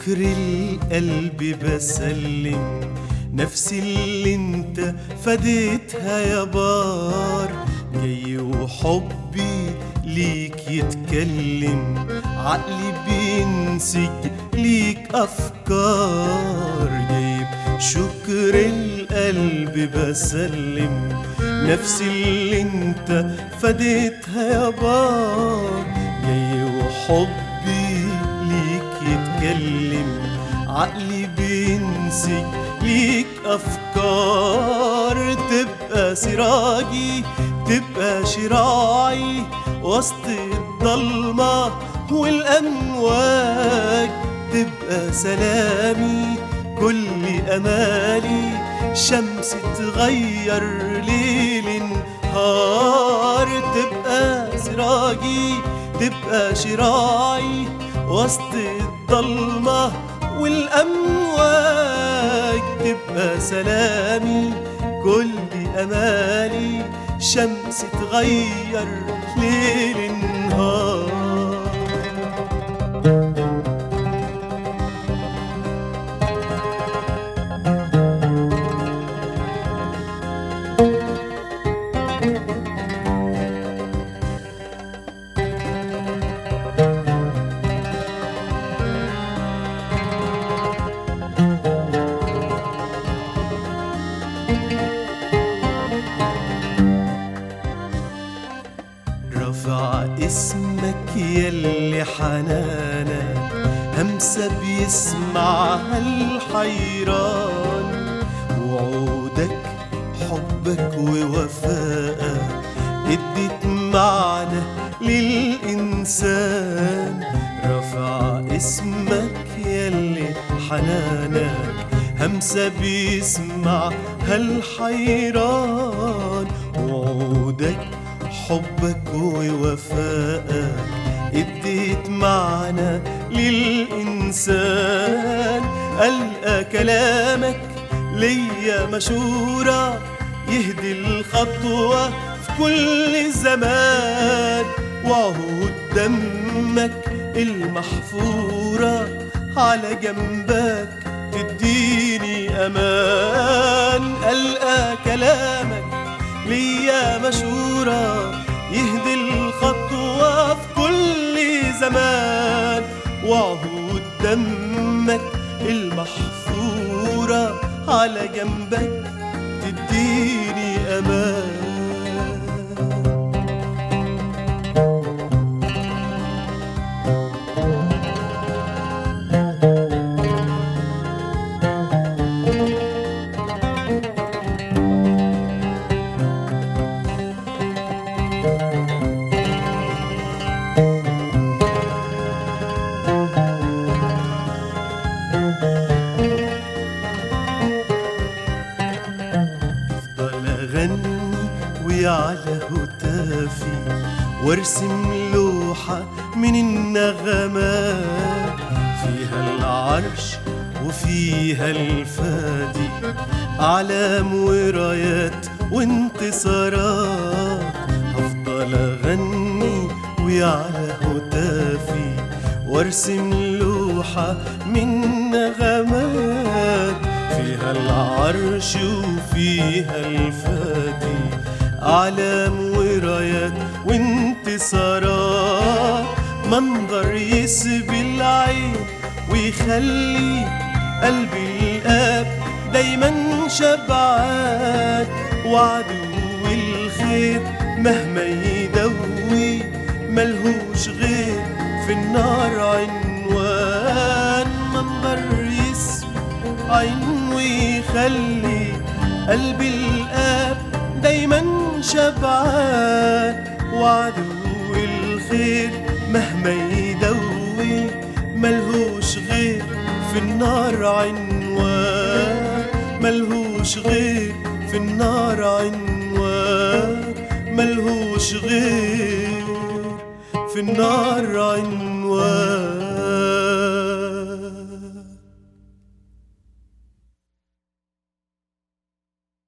شكر القلب بسلم نفسي اللي انت فديتها يا بار جاي وحبي ليك يتكلم عقلي بينسج ليك افكار جايب شكر القلب بسلم نفسي اللي انت فديتها يا بار جاي وحبي ليك يتكلم عقلي بينسج ليك أفكار تبقى سراجي تبقى شراعي وسط الضلمة والأمواج تبقى سلامي كل أمالي شمس تغير ليل نهار تبقى سراجي تبقى شراعي وسط الضلمة والأمواج تبقى سلامي كل أمالي شمس تغير ليل نهار رفع اسمك يلي حنانك همسة بيسمعها الحيران وعودك حبك ووفائك اديت معنى للإنسان رفع اسمك يلي حنانك همسة بيسمعها الحيران وعودك حبك ووفائك اديت معنى للإنسان ألقى كلامك ليا مشورة يهدي الخطوة في كل زمان وعهود دمك المحفورة على جنبك تديني أمان ألقى كلامك ليا مشورة يهدي الخطوة في كل زمان وعهود دمك المحفورة على جنبك تديني أمان افضل اغني ويعلى هتافي وارسم لوحة من النغمات فيها العرش وفيها الفادي أعلام ورايات وانتصارات هفضل أغني ويعلى هتافي وارسم لوحة من نغمات فيها العرش وفيها الفادي أعلام ورايات وانتصارات منظر يسبي العين ويخلي قلبي الآب دايما شبعان وعدو الخير مهما يدوي ملهوش غير في النار عنوان منظر يسبي عين ويخلي قلبي الآب دايما شبعان وعدو الخير مهما يدوي ملهوش غير في النار عنوان ملهوش غير في النار عنوان ملهوش غير في النار عنوان